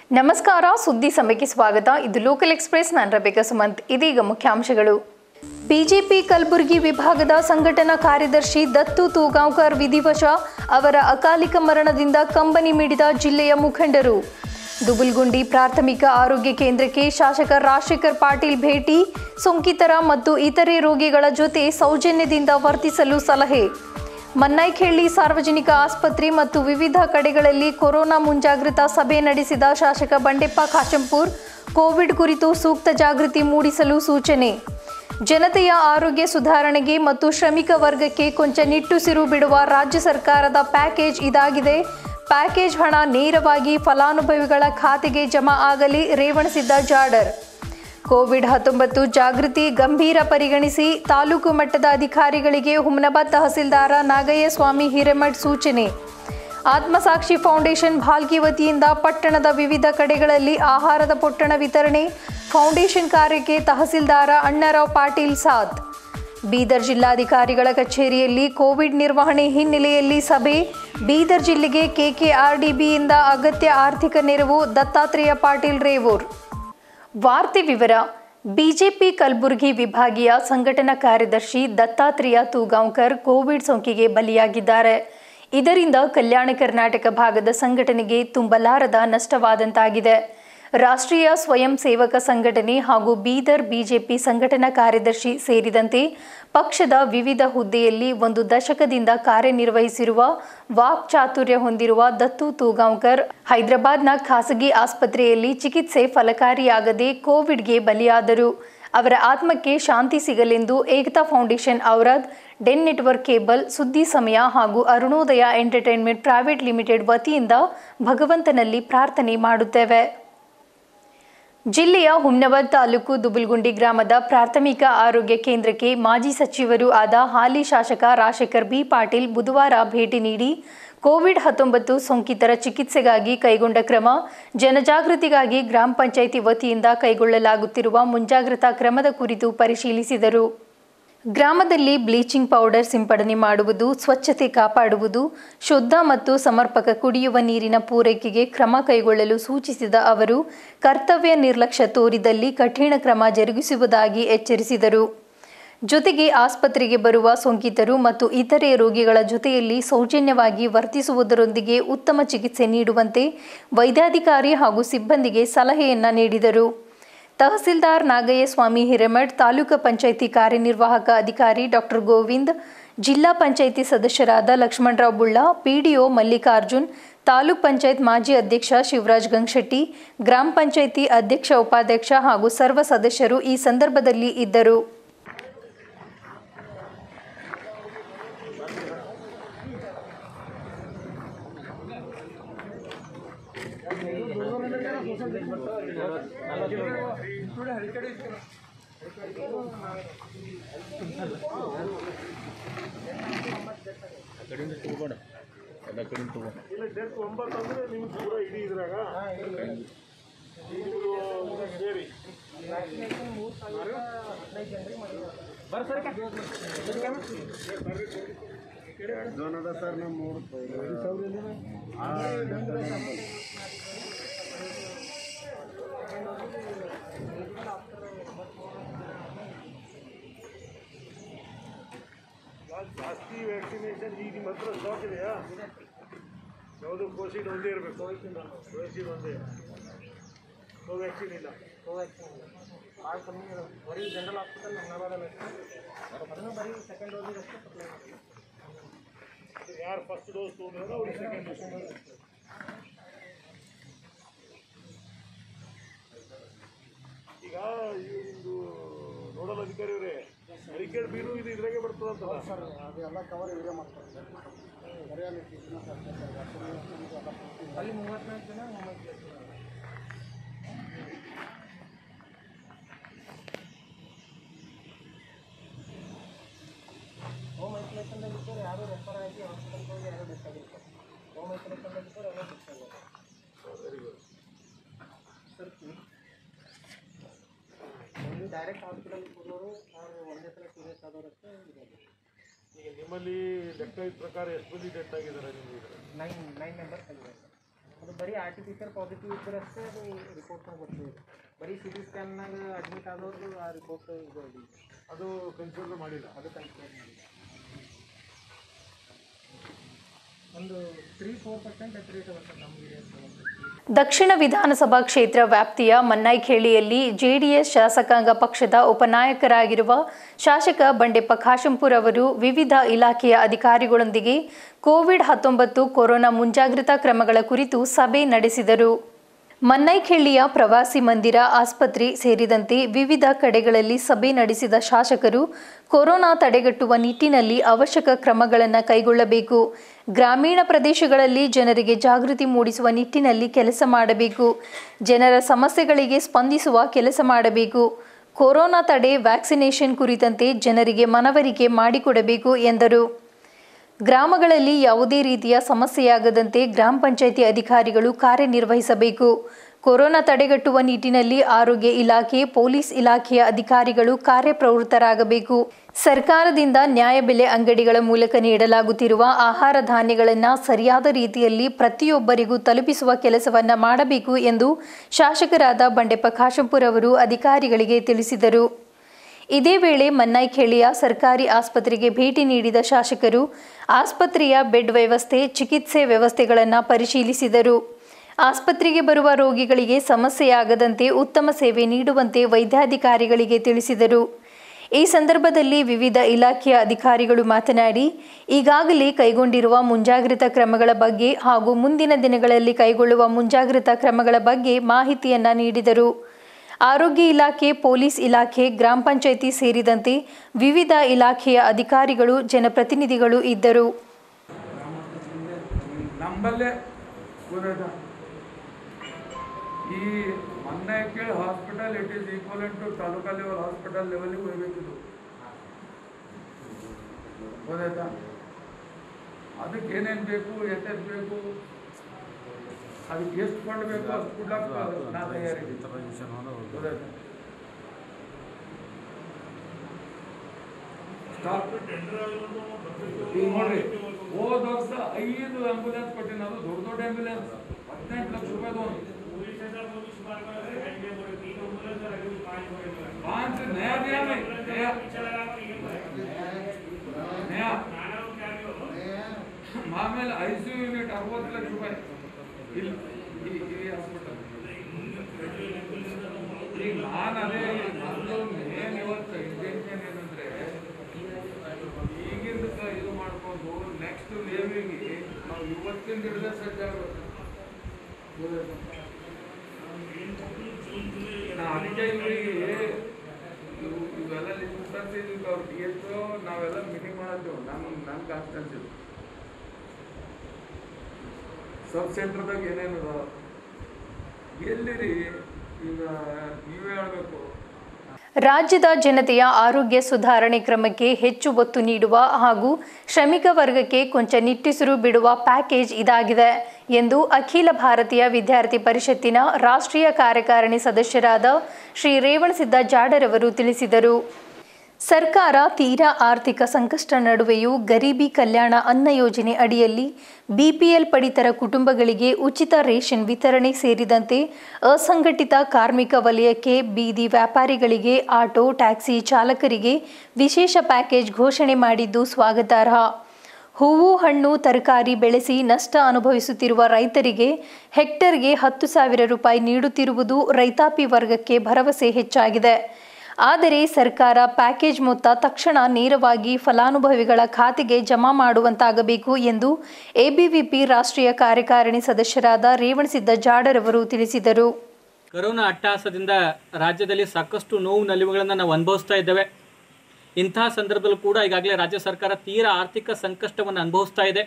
ನಮಸ್ಕಾರ ಸುದ್ದಿ ಸಮಯಕ್ಕೆ ಸ್ವಾಗತ ಇದು ಲೋಕಲ್ ಎಕ್ಸ್ಪ್ರೆಸ್ ನಾನು ರಬೇಕ ಸುಮಂತ್ ಇದೀಗ ಮುಖ್ಯಾಂಶಗಳು ಬಿಜೆಪಿ ಕಲಬುರಗಿ ವಿಭಾಗದ ಸಂಘಟನಾ ಕಾರ್ಯದರ್ಶಿ ದತ್ತು ತೂಗಾಂವ್ಕರ್ ವಿಧಿವಶ ಅವರ ಅಕಾಲಿಕ ಮರಣದಿಂದ ಕಂಬನಿ ಮಿಡಿದ ಜಿಲ್ಲೆಯ ಮುಖಂಡರು ದುಬುಲ್ಗುಂಡಿ ಪ್ರಾಥಮಿಕ ಆರೋಗ್ಯ ಕೇಂದ್ರಕ್ಕೆ ಶಾಸಕ ರಾಜಶೇಖರ್ ಪಾಟೀಲ್ ಭೇಟಿ ಸೋಂಕಿತರ ಮತ್ತು ಇತರೆ ರೋಗಿಗಳ ಜೊತೆ ಸೌಜನ್ಯದಿಂದ ವರ್ತಿಸಲು ಸಲಹೆ ಮನ್ನೈಖೇಳಿ ಸಾರ್ವಜನಿಕ ಆಸ್ಪತ್ರೆ ಮತ್ತು ವಿವಿಧ ಕಡೆಗಳಲ್ಲಿ ಕೊರೋನಾ ಮುಂಜಾಗ್ರತಾ ಸಭೆ ನಡೆಸಿದ ಶಾಸಕ ಬಂಡೆಪ್ಪ ಕಾಶಂಪುರ್ ಕೋವಿಡ್ ಕುರಿತು ಸೂಕ್ತ ಜಾಗೃತಿ ಮೂಡಿಸಲು ಸೂಚನೆ ಜನತೆಯ ಆರೋಗ್ಯ ಸುಧಾರಣೆಗೆ ಮತ್ತು ಶ್ರಮಿಕ ವರ್ಗಕ್ಕೆ ಕೊಂಚ ನಿಟ್ಟುಸಿರು ಬಿಡುವ ರಾಜ್ಯ ಸರ್ಕಾರದ ಪ್ಯಾಕೇಜ್ ಇದಾಗಿದೆ ಪ್ಯಾಕೇಜ್ ಹಣ ನೇರವಾಗಿ ಫಲಾನುಭವಿಗಳ ಖಾತೆಗೆ ಜಮಾ ಆಗಲಿ ರೇವಣಸಿದ್ದ ಜಾಡರ್ ಕೋವಿಡ್ ಹತ್ತೊಂಬತ್ತು ಜಾಗೃತಿ ಗಂಭೀರ ಪರಿಗಣಿಸಿ ತಾಲೂಕು ಮಟ್ಟದ ಅಧಿಕಾರಿಗಳಿಗೆ ಹುಮ್ನಾಬಾದ್ ತಹಸೀಲ್ದಾರ ನಾಗಯ್ಯಸ್ವಾಮಿ ಹಿರೇಮಠ್ ಸೂಚನೆ ಆತ್ಮಸಾಕ್ಷಿ ಫೌಂಡೇಶನ್ ಭಾಲ್ಕಿ ವತಿಯಿಂದ ಪಟ್ಟಣದ ವಿವಿಧ ಕಡೆಗಳಲ್ಲಿ ಆಹಾರದ ಪೊಟ್ಟಣ ವಿತರಣೆ ಫೌಂಡೇಶನ್ ಕಾರ್ಯಕ್ಕೆ ತಹಸೀಲ್ದಾರ ಅಣ್ಣರಾವ್ ಪಾಟೀಲ್ ಸಾಥ್ ಬೀದರ್ ಜಿಲ್ಲಾಧಿಕಾರಿಗಳ ಕಚೇರಿಯಲ್ಲಿ ಕೋವಿಡ್ ನಿರ್ವಹಣೆ ಹಿನ್ನೆಲೆಯಲ್ಲಿ ಸಭೆ ಬೀದರ್ ಜಿಲ್ಲೆಗೆ ಕೆಕೆಆರ್ಡಿಬಿಯಿಂದ ಅಗತ್ಯ ಆರ್ಥಿಕ ನೆರವು ದತ್ತಾತ್ರೇಯ ಪಾಟೀಲ್ ರೇವೂರ್ ವಾರ್ತೆ ವಿವರ ಬಿಜೆಪಿ ಕಲಬುರಗಿ ವಿಭಾಗೀಯ ಸಂಘಟನಾ ಕಾರ್ಯದರ್ಶಿ ದತ್ತಾತ್ರೇಯ ತೂಗಾಂವ್ಕರ್ ಕೋವಿಡ್ ಸೋಂಕಿಗೆ ಬಲಿಯಾಗಿದ್ದಾರೆ ಇದರಿಂದ ಕಲ್ಯಾಣ ಕರ್ನಾಟಕ ಭಾಗದ ಸಂಘಟನೆಗೆ ತುಂಬಲಾರದ ನಷ್ಟವಾದಂತಾಗಿದೆ ರಾಷ್ಟ್ರೀಯ ಸ್ವಯಂ ಸೇವಕ ಸಂಘಟನೆ ಹಾಗೂ ಬೀದರ್ ಬಿಜೆಪಿ ಸಂಘಟನಾ ಕಾರ್ಯದರ್ಶಿ ಸೇರಿದಂತೆ ಪಕ್ಷದ ವಿವಿಧ ಹುದ್ದೆಯಲ್ಲಿ ಒಂದು ದಶಕದಿಂದ ಕಾರ್ಯನಿರ್ವಹಿಸಿರುವ ವಾಕ್ ಚಾತುರ್ಯ ಹೊಂದಿರುವ ದತ್ತು ತೂಗಾಂವ್ಕರ್ ಹೈದರಾಬಾದ್ನ ಖಾಸಗಿ ಆಸ್ಪತ್ರೆಯಲ್ಲಿ ಚಿಕಿತ್ಸೆ ಫಲಕಾರಿಯಾಗದೆ ಕೋವಿಡ್ಗೆ ಬಲಿಯಾದರು ಅವರ ಆತ್ಮಕ್ಕೆ ಶಾಂತಿ ಸಿಗಲೆಂದು Ekta foundation Aurad Den network cable Suddi Samaya ಹಾಗೂ ಅರುಣೋದಯ ಎಂಟರ್ಟೈನ್ಮೆಂಟ್ ಪ್ರೈವೇಟ್ ಲಿಮಿಟೆಡ್ ವತಿಯಿಂದ ಭಗವಂತನಲ್ಲಿ ಪ್ರಾರ್ಥನೆ ಮಾಡುತ್ತೇವೆ ಜಿಲ್ಲೆಯ ಹುಮ್ನವದ್ ತಾಲೂಕು ದುಬುಲ್ಗುಂಡಿ ಗ್ರಾಮದ ಪ್ರಾಥಮಿಕ ಆರೋಗ್ಯ ಕೇಂದ್ರಕ್ಕೆ ಮಾಜಿ ಸಚಿವರು ಆದ ಹಾಲಿ ಶಾಸಕ ರಾಜಶೇಖರ್ ಬಿ ಪಾಟೀಲ್ ಬುಧವಾರ ಭೇಟಿ ನೀಡಿ ಕೋವಿಡ್ ಹತ್ತೊಂಬತ್ತು ಸೋಂಕಿತರ ಚಿಕಿತ್ಸೆಗಾಗಿ ಕೈಗೊಂಡ ಕ್ರಮ ಜನಜಾಗೃತಿಗಾಗಿ ಗ್ರಾಮ ಪಂಚಾಯಿತಿ ವತಿಯಿಂದ ಕೈಗೊಳ್ಳಲಾಗುತ್ತಿರುವ ಮುಂಜಾಗ್ರತಾ ಕ್ರಮದ ಕುರಿತು ಪರಿಶೀಲಿಸಿದರು ಗ್ರಾಮದಲ್ಲಿ ಬ್ಲೀಚಿಂಗ್ ಪೌಡರ್ ಸಿಂಪಡಣೆ ಮಾಡುವುದು ಸ್ವಚ್ಛತೆ ಕಾಪಾಡುವುದು ಶುದ್ಧ ಮತ್ತು ಸಮರ್ಪಕ ಕುಡಿಯುವ ನೀರಿನ ಪೂರೈಕೆಗೆ ಕ್ರಮ ಕೈಗೊಳ್ಳಲು ಸೂಚಿಸಿದ ಅವರು ಕರ್ತವ್ಯ ನಿರ್ಲಕ್ಷ್ಯ ತೋರಿದಲ್ಲಿ ಕಠಿಣ ಕ್ರಮ ಜರುಗಿಸುವುದಾಗಿ ಎಚ್ಚರಿಸಿದರು ಜೊತೆಗೆ ಆಸ್ಪತ್ರೆಗೆ ಬರುವ ಸೋಂಕಿತರು ಮತ್ತು ಇತರೆ ರೋಗಿಗಳ ಜೊತೆಯಲ್ಲಿ ಸೌಜನ್ಯವಾಗಿ ವರ್ತಿಸುವುದರೊಂದಿಗೆ ಉತ್ತಮ ಚಿಕಿತ್ಸೆ ನೀಡುವಂತೆ ವೈದ್ಯಾಧಿಕಾರಿ ಹಾಗೂ ಸಿಬ್ಬಂದಿಗೆ ಸಲಹೆಯನ್ನ ನೀಡಿದರು ತಹಸೀಲ್ದಾರ್ ನಾಗಯ್ಯಸ್ವಾಮಿ ಹಿರೇಮಠ್ ತಾಲೂಕು ಪಂಚಾಯಿತಿ ಕಾರ್ಯನಿರ್ವಾಹಕ ಅಧಿಕಾರಿ ಡಾಕ್ಟರ್ ಗೋವಿಂದ್ ಜಿಲ್ಲಾ ಪಂಚಾಯಿತಿ ಸದಸ್ಯರಾದ ಲಕ್ಷ್ಮಣರಾವ್ ಬುಳ್ಳ ಪಿಡಿಒ ಮಲ್ಲಿಕಾರ್ಜುನ್ ತಾಲೂಕ್ ಪಂಚಾಯತ್ ಮಾಜಿ ಅಧ್ಯಕ್ಷ ಶಿವರಾಜ್ ಗಂಗಶೆಟ್ಟಿ ಗ್ರಾಮ ಪಂಚಾಯಿತಿ ಅಧ್ಯಕ್ಷ ಉಪಾಧ್ಯಕ್ಷ ಹಾಗೂ ಸರ್ವ ಸದಸ್ಯರು ಈ ಸಂದರ್ಭದಲ್ಲಿ ಇದ್ದರು ಕಡೆಯಿಂದ ತಗೋಬೇಡ ಎಲ್ಲ ಕಡೆಯಿಂದ ತಗೋ ಇಲ್ಲ ಡೆತ್ ಒಂಬತ್ತು ಅಂದ್ರೆ ನಿಮ್ಗೆ ಪೂರ ಇಡೀ ಇದ್ರಾಗ ಇದು ಸೇರಿ ಜಾಸ್ತಿ ವ್ಯಾಕ್ಸಿನೇಷನ್ ಈಗ ನಿಮ್ಮ ಹತ್ರ ಸ್ಟಾಕ್ ಇದೆಯಾ ಯಾವುದು ಕೋವಿಡ್ ಒಂದೇ ಇರಬೇಕು ಕೋವಿಡ್ ಒಂದೇ ಕೋವ್ಯಾಕ್ಸಿನ್ ಇಲ್ಲ ಕೋವ್ಯಾಕ್ಸಿನ್ ಭಾಳ ಕಮ್ಮಿ ಇದೆ. ಬರೀ ಜನರಲ್ ಹಾಸ್ಪಿಟಲ್ ಹುಮ್ನಾಬಾದಲ್ಲಿ ಅದನ್ನು ಬರೀ ಸೆಕೆಂಡ್ ಡೋಸಿಗೆ ಅಷ್ಟೇ ಸಪ್ಲೈ ಮಾಡ್ತೀವಿ ಯಾರು ಫಸ್ಟ್ ಡೋಸ್ ತೊಗೊಂಡಿರೋ ಅವ್ರಿಗೆ ಸೆಕೆಂಡ್ ಡೋಸ್ ಈಗ ಒಂದು ನೋಡಲ್ ಅಧಿಕಾರಿ ಅವರೇ ಅರಿಕೇಡ್ ಬೀರು ಇದು ಇದ್ರಾಗೆ ಬರ್ತದಂತಲ್ಲ ಸರ್ ಅದೆಲ್ಲ ಕವರ್ ಇವರೇ ಮಾಡ್ತಾರೆ ಬರೆಯಲ್ಲಿ ಬಿಸ್ನೆಸ್ ಅಲ್ಲಿ ಮೂವತ್ನಾಲ್ಕು ಜನ ಮೂವತ್ತು ಜನ ಹೋಮ್ ಐಸೋಲೇಷನ್ದಾಗ ಇದ್ದವ್ರು ಯಾರು ರೆಫರ್ ಆಗಿ ಹಾಸ್ಪಿಟಲ್ಗೆ ಹೋಗಿ ಯಾರು ಡೆತ್ ಆಗಿರ್ತಾರೆ ಹೋಮ್ ಐಸೋಲೇಷನ್ದಾಗ ಇದ್ದವ್ರು ಎಲ್ಲ ಡೆತ್ ಆಗಿರ್ತಾರೆ ವೆರಿ ಗುಡ್ ಸರ್ ಒಂದು ಡೈರೆಕ್ಟ್ ಹಾಸ್ಪಿಟಲ್ ಹೋಗೋರು ಅವ್ರು ಒಂದೇ ಸಲ ಸೀರಿಯಸ್ ಆದವ್ರಷ್ಟೇ ಇರೋದು ಈಗ ನಿಮ್ಮಲ್ಲಿ ಲೆಕ್ಕ ಇದ್ದ ಪ್ರಕಾರ ಎಷ್ಟು ಮಂದಿ ಡೆತ್ ಆಗಿದ್ದಾರೆ ನಿಮ್ಗೆ ನೈನ್ ನೈನ್ ಮೆಂಬರ್ಸ್ ಆಗಿದ್ದಾರೆ ಸರ್ ಅದು ಬರೀ R T P C R positive ಇದ್ದರೆ ಅಷ್ಟೇ ಅದು ರಿಪೋರ್ಟ್ ಬರ್ತದೆ ಬರೀ ಸಿ ಟಿ ಸ್ಕ್ಯಾನ್ನಾಗ ಅಡ್ಮಿಟ್ ಆದವ್ರದ್ದು ಆ ರಿಪೋರ್ಟ್ ಇದು ಇದೆ. ಅದು ಕನ್ಸಿಡರ್ ಮಾಡಿಲ್ಲ ಅದು ಕನ್ಸಿಡರ್ ಮಾಡಿ ಒಂದು three four percent death rate ಬರ್ತದೆ ನಮ್ಮ ಏರಿಯಾದಲ್ಲಿ ದಕ್ಷಿಣ ವಿಧಾನಸಭಾ ಕ್ಷೇತ್ರ ವ್ಯಾಪ್ತಿಯ ಮನ್ನೈಖೇಳಿಯಲ್ಲಿ ಜೆಡಿಎಸ್ ಶಾಸಕಾಂಗ ಪಕ್ಷದ ಉಪನಾಯಕರಾಗಿರುವ ಶಾಸಕ ಬಂಡೆಪ್ಪ ಖಾಶಂಪುರ್ ಅವರು ವಿವಿಧ ಇಲಾಖೆಯ ಅಧಿಕಾರಿಗಳೊಂದಿಗೆ ಕೋವಿಡ್ ಹತ್ತೊಂಬತ್ತು ಕೊರೋನಾ ಮುಂಜಾಗ್ರತಾ ಕ್ರಮಗಳ ಕುರಿತು ಸಭೆ ನಡೆಸಿದರು ಮನ್ನೈಖೇಳಿಯ ಪ್ರವಾಸಿ ಮಂದಿರ ಆಸ್ಪತ್ರೆ ಸೇರಿದಂತೆ ವಿವಿಧ ಕಡೆಗಳಲ್ಲಿ ಸಭೆ ನಡೆಸಿದ ಶಾಸಕರು ಕೊರೋನಾ ತಡೆಗಟ್ಟುವ ನಿಟ್ಟಿನಲ್ಲಿ ಅವಶ್ಯಕ ಕ್ರಮಗಳನ್ನು ಕೈಗೊಳ್ಳಬೇಕು ಗ್ರಾಮೀಣ ಪ್ರದೇಶಗಳಲ್ಲಿ ಜನರಿಗೆ ಜಾಗೃತಿ ಮೂಡಿಸುವ ನಿಟ್ಟಿನಲ್ಲಿ ಕೆಲಸ ಮಾಡಬೇಕು ಜನರ ಸಮಸ್ಯೆಗಳಿಗೆ ಸ್ಪಂದಿಸುವ ಕೆಲಸ ಮಾಡಬೇಕು ಕೊರೋನಾ ತಡೆ ವ್ಯಾಕ್ಸಿನೇಷನ್ ಕುರಿತಂತೆ ಜನರಿಗೆ ಮನವರಿಕೆ ಮಾಡಿಕೊಡಬೇಕು ಎಂದರು ಗ್ರಾಮಗಳಲ್ಲಿ ಯಾವುದೇ ರೀತಿಯ ಸಮಸ್ಯೆಯಾಗದಂತೆ ಗ್ರಾಮ ಪಂಚಾಯಿತಿ ಅಧಿಕಾರಿಗಳು ಕಾರ್ಯನಿರ್ವಹಿಸಬೇಕು ಕೊರೋನಾ ತಡೆಗಟ್ಟುವ ನಿಟ್ಟಿನಲ್ಲಿ ಆರೋಗ್ಯ ಇಲಾಖೆ ಪೊಲೀಸ್ ಇಲಾಖೆಯ ಅಧಿಕಾರಿಗಳು ಕಾರ್ಯಪ್ರವೃತ್ತರಾಗಬೇಕು ಸರ್ಕಾರದಿಂದ ನ್ಯಾಯಬೆಲೆ ಅಂಗಡಿಗಳ ಮೂಲಕ ನೀಡಲಾಗುತ್ತಿರುವ ಆಹಾರ ಧಾನ್ಯಗಳನ್ನು ಸರಿಯಾದ ರೀತಿಯಲ್ಲಿ ಪ್ರತಿಯೊಬ್ಬರಿಗೂ ತಲುಪಿಸುವ ಕೆಲಸವನ್ನ ಮಾಡಬೇಕು ಎಂದು ಶಾಸಕರಾದ ಬಂಡೆಪ್ಪ ಖಾಶಂಪುರ್ ಅವರು ಅಧಿಕಾರಿಗಳಿಗೆ ತಿಳಿಸಿದರು ಇದೇ ವೇಳೆ ಮನ್ನೈಖೇಳಿಯ ಸರ್ಕಾರಿ ಆಸ್ಪತ್ರೆಗೆ ಭೇಟಿ ನೀಡಿದ ಶಾಸಕರು ಆಸ್ಪತ್ರೆಯ ಬೆಡ್ ವ್ಯವಸ್ಥೆ ಚಿಕಿತ್ಸೆ ವ್ಯವಸ್ಥೆಗಳನ್ನು ಪರಿಶೀಲಿಸಿದರು ಆಸ್ಪತ್ರೆಗೆ ಬರುವ ರೋಗಿಗಳಿಗೆ ಸಮಸ್ಯೆಯಾಗದಂತೆ ಉತ್ತಮ ಸೇವೆ ನೀಡುವಂತೆ ವೈದ್ಯಾಧಿಕಾರಿಗಳಿಗೆ ತಿಳಿಸಿದರು ಈ ಸಂದರ್ಭದಲ್ಲಿ ವಿವಿಧ ಇಲಾಖೆಯ ಅಧಿಕಾರಿಗಳು ಮಾತನಾಡಿ ಈಗಾಗಲೇ ಕೈಗೊಂಡಿರುವ ಮುಂಜಾಗ್ರತಾ ಕ್ರಮಗಳ ಬಗ್ಗೆ ಹಾಗೂ ಮುಂದಿನ ದಿನಗಳಲ್ಲಿ ಕೈಗೊಳ್ಳುವ ಮುಂಜಾಗ್ರತಾ ಕ್ರಮಗಳ ಬಗ್ಗೆ ಮಾಹಿತಿಯನ್ನ ನೀಡಿದರು ಆರೋಗ್ಯ ಇಲಾಖೆ ಪೊಲೀಸ್ ಇಲಾಖೆ ಗ್ರಾಮ ಪಂಚಾಯಿತಿ ಸೇರಿದಂತೆ ವಿವಿಧ ಇಲಾಖೆಯ ಅಧಿಕಾರಿಗಳು ಜನಪ್ರತಿನಿಧಿಗಳು ಇದ್ದರು ನಮ್ಮಲ್ಲೇ ಗೊತ್ತಾಯ್ತಾ ಈ ಮೊನ್ನೆ ಕೇಳಿ hospital it is equivalent to taluka level hospital ಲೆವೆಲ್ಗೆ ಹೋಗ್ಬೇಕಿದು ಗೊತ್ತಾಯ್ತಾ ಅದಕ್ಕೆ ಏನೇನು ಬೇಕು ಎಷ್ಟೆಷ್ಟು ಬೇಕು ಅದಕ್ಕೆ ಎಷ್ಟು ಫಂಡ್ ಬೇಕು ಅಷ್ಟು ಕೊಡ್ಲಾಕ ನಾ ತಯಾರಿದ್ದೀನಿ ಗೊತ್ತಾಯ್ತಾ ಸ್ಟಾಪ್ ಈಗ ನೋಡ್ರಿ ಹೋದ ವರ್ಷ ಐದು ಆಂಬುಲೆನ್ಸ್ ಕೊಟ್ಟಿನ ಅದು ದೊಡ್ಡ ದೊಡ್ಡ ಆಂಬುಲೆನ್ಸ್ ಹದಿನೆಂಟು ಲಕ್ಷ ರೂಪಾಯಿದು ಒಂದು पाँच नया दिया नहीं नया नया ಆಮೇಲೆ ಐ ಸಿ ಯು ಯೂನಿಟ್ ಅರವತ್ತು ಲಕ್ಷ ರೂಪಾಯಿ ಇಲ್ಲಿ ಈ ಈ ಹಾಸ್ಪಿಟಲ್ ಈಗ ನಾನು ಅದೇ ನಂದು ಮೇನ್ ಇವತ್ತು ಇಂಟೆನ್ಷನ್ ಏನಂದ್ರೆ ಈಗಿಂದ ಇದು ಮಾಡ್ಕೊಂಡು ನೆಕ್ಸ್ಟ್ ವೇವಿಗೆ ನಾವು ಇವತ್ತಿಂದ ಹಿಡಿದ ಸಜ್ಜಾಗಬೇಕು ನಾ ಅದಕ್ಕೆ ಇವರಿಗೆ ಇವು ಇವೆಲ್ಲ ಲಿಸ್ಟ್ ತರ್ಸಿದ್ವಿ ಅವ್ರು ಡಿ ಎಚ್ ನಾವೆಲ್ಲ ಮೀಟಿಂಗ್ ಮಾಡತ್ತೇವೆ ನಮ್ಮ ನನ್ನ ಕಾನ್ಸ್ಟೆನ್ಸಿ ಸಬ್ ಸೆಂಟರ್ದಾಗ ಏನೇನು ಅದಾವ ಎಲ್ಲಿರಿ ಈಗ ನೀವೇ ಹೇಳ್ಬೇಕು ರಾಜ್ಯದ ಜನತೆಯ ಆರೋಗ್ಯ ಸುಧಾರಣೆ ಕ್ರಮಕ್ಕೆ ಹೆಚ್ಚು ಒತ್ತು ನೀಡುವ ಹಾಗೂ ಶ್ರಮಿಕ ವರ್ಗಕ್ಕೆ ಕೊಂಚ ನಿಟ್ಟುಸಿರು ಬಿಡುವ ಪ್ಯಾಕೇಜ್ ಇದಾಗಿದೆ ಎಂದು ಅಖಿಲ ಭಾರತೀಯ ವಿದ್ಯಾರ್ಥಿ ಪರಿಷತ್ತಿನ ರಾಷ್ಟ್ರೀಯ ಕಾರ್ಯಕಾರಿಣಿ ಸದಸ್ಯರಾದ ಶ್ರೀ ರೇವಣಸಿದ್ದ ಜಾಡರವರು ತಿಳಿಸಿದರು ಸರ್ಕಾರ ತೀರಾ ಆರ್ಥಿಕ ಸಂಕಷ್ಟ ನಡುವೆಯೂ ಗರೀಬಿ ಕಲ್ಯಾಣ ಅನ್ನ ಯೋಜನೆ ಅಡಿಯಲ್ಲಿ ಬಿಪಿಎಲ್ ಪಡಿತರ ಕುಟುಂಬಗಳಿಗೆ ಉಚಿತ ರೇಷನ್ ವಿತರಣೆ ಸೇರಿದಂತೆ ಅಸಂಘಟಿತ ಕಾರ್ಮಿಕ ವಲಯಕ್ಕೆ ಬೀದಿ ವ್ಯಾಪಾರಿಗಳಿಗೆ ಆಟೋ ಟ್ಯಾಕ್ಸಿ ಚಾಲಕರಿಗೆ ವಿಶೇಷ ಪ್ಯಾಕೇಜ್ ಘೋಷಣೆ ಮಾಡಿದ್ದು ಸ್ವಾಗತಾರ್ಹ ಹೂವು ಹಣ್ಣು ತರಕಾರಿ ಬೆಳೆಸಿ ನಷ್ಟ ಅನುಭವಿಸುತ್ತಿರುವ ರೈತರಿಗೆ ಹೆಕ್ಟರ್ಗೆ ಹತ್ತು ಸಾವಿರ ರೂಪಾಯಿ ನೀಡುತ್ತಿರುವುದು ರೈತಾಪಿ ವರ್ಗಕ್ಕೆ ಭರವಸೆ ಹೆಚ್ಚಾಗಿದೆ ಆದರೆ ಸರ್ಕಾರ ಪ್ಯಾಕೇಜ್ ಮೊತ್ತ ತಕ್ಷಣ ನೇರವಾಗಿ ಫಲಾನುಭವಿಗಳ ಖಾತೆಗೆ ಜಮಾ ಮಾಡುವಂತಾಗಬೇಕು ಎಂದು ಎಬಿವಿಪಿ ರಾಷ್ಟ್ರೀಯ ಕಾರ್ಯಕಾರಿಣಿ ಸದಸ್ಯರಾದ ರೇವಣಸಿದ್ದ ಜಾಡರವರು ತಿಳಿಸಿದರು ಕರೋನಾ ಅಟ್ಟಹಾಸದಿಂದ ರಾಜ್ಯದಲ್ಲಿ ಸಾಕಷ್ಟು ನೋವು ನಲಿವುಗಳನ್ನು ನಾವು ಅನುಭವಿಸ್ತಾ ಇದ್ದೇವೆ ಇಂತಹ ಸಂದರ್ಭದಲ್ಲೂ ಕೂಡ ಈಗಾಗಲೇ ರಾಜ್ಯ ಸರ್ಕಾರ ತೀರಾ ಆರ್ಥಿಕ ಸಂಕಷ್ಟವನ್ನು ಅನುಭವಿಸ್ತಾ ಇದೆ